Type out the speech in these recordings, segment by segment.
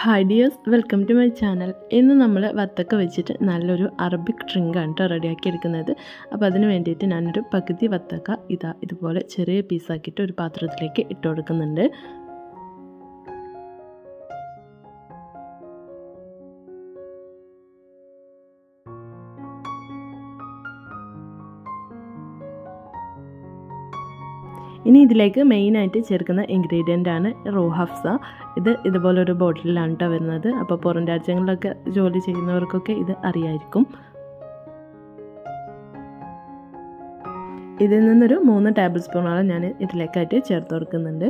hi dears welcome to my channel ഇന്ന് നമ്മൾ വത്തക്ക വെച്ചിട്ട് നല്ലൊരു അറബിക് ഡ്രിങ്കാണ് കേട്ടോ റെഡിയാക്കി എടുക്കുന്നത് അപ്പോൾ അതിന് വേണ്ടിയിട്ട് ഞാനൊരു പകുതി വത്തക്ക ഇതാ ഇതുപോലെ ചെറിയ പീസാക്കിയിട്ട് ഒരു പാത്രത്തിലേക്ക് ഇട്ട് കൊടുക്കുന്നുണ്ട് ഇനി ഇതിലേക്ക് മെയിനായിട്ട് ചേർക്കുന്ന ഇൻഗ്രീഡിയൻ്റ് ആണ് റോ ഹഫ്സ ഇത് ഇതുപോലൊരു ബോട്ടിലാണ് കേട്ടോ വരുന്നത് അപ്പോൾ പുറം രാജ്യങ്ങളിലൊക്കെ ജോലി ചെയ്യുന്നവർക്കൊക്കെ ഇത് അറിയായിരിക്കും ഇതിൽ നിന്നൊരു മൂന്ന് ടേബിൾ സ്പൂണോളം ഞാൻ ഇതിലേക്കായിട്ട് ചേർത്ത് കൊടുക്കുന്നുണ്ട്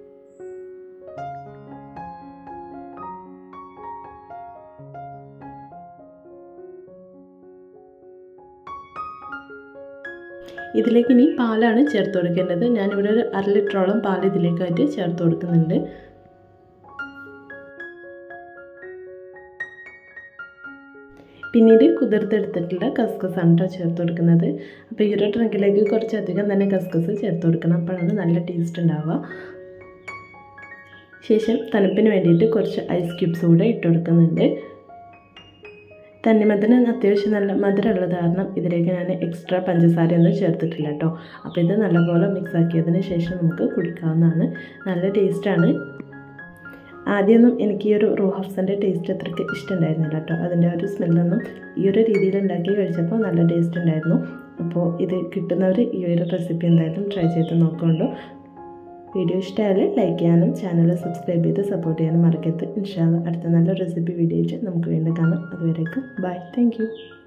ഇതിലേക്ക് ഇനി പാലാണ് ചേർത്ത് കൊടുക്കേണ്ടത് ഞാനിവിടെ ഒരു അര ലിറ്ററോളം പാൽ ഇതിലേക്കായിട്ട് ചേർത്ത് കൊടുക്കുന്നുണ്ട് പിന്നീട് കുതിർത്തെടുത്തിട്ടുള്ള കസ്കസാണ് കേട്ടോ ചേർത്ത് കൊടുക്കുന്നത് അപ്പോൾ ഈ ഒരു ഡ്രിങ്കിലേക്ക് കുറച്ചധികം തന്നെ കസ്കസ് ചേർത്ത് കൊടുക്കണം അപ്പോഴാണ് നല്ല ടേസ്റ്റ് ഉണ്ടാവുക ശേഷം തണുപ്പിന് വേണ്ടിയിട്ട് കുറച്ച് ഐസ് ക്യൂബ്സ് കൂടെ ഇട്ട് കൊടുക്കുന്നുണ്ട് തണ്ണിമത്തന് അത്യാവശ്യം നല്ല മധുരമുള്ളത് കാരണം ഇതിലേക്ക് ഞാൻ എക്സ്ട്രാ പഞ്ചസാരയൊന്നും ചേർത്തിട്ടില്ല കേട്ടോ അപ്പോൾ ഇത് നല്ലപോലെ മിക്സ് ആക്കിയതിന് ശേഷം നമുക്ക് കുടിക്കാവുന്നതാണ് നല്ല ടേസ്റ്റാണ് ആദ്യമൊന്നും എനിക്ക് ഈ ഒരു റോ ഹഫ്സിൻ്റെ ടേസ്റ്റ് അത്രയ്ക്ക് ഇഷ്ടമുണ്ടായിരുന്നില്ല കേട്ടോ അതിൻ്റെ ഒരു സ്മെല്ലൊന്നും ഈ ഒരു രീതിയിൽ ഉണ്ടാക്കി കഴിച്ചപ്പോൾ നല്ല ടേസ്റ്റ് ഉണ്ടായിരുന്നു അപ്പോൾ ഇത് കിട്ടുന്നവർ ഈ ഒരു റെസിപ്പി എന്തായാലും ട്രൈ ചെയ്ത് നോക്കുന്നുണ്ടോ വീഡിയോ ഇഷ്ടമായാൽ ലൈക്ക് ചെയ്യാനും ചാനൽ സബ്സ്ക്രൈബ് ചെയ്ത് സപ്പോർട്ട് ചെയ്യാനും മറക്കരുത് ഇൻഷാല്ല അടുത്ത നല്ല റെസിപ്പി വീഡിയോ നമുക്ക് വീണ്ടും കാണാം അതുവരേക്കും ബൈ താങ്ക്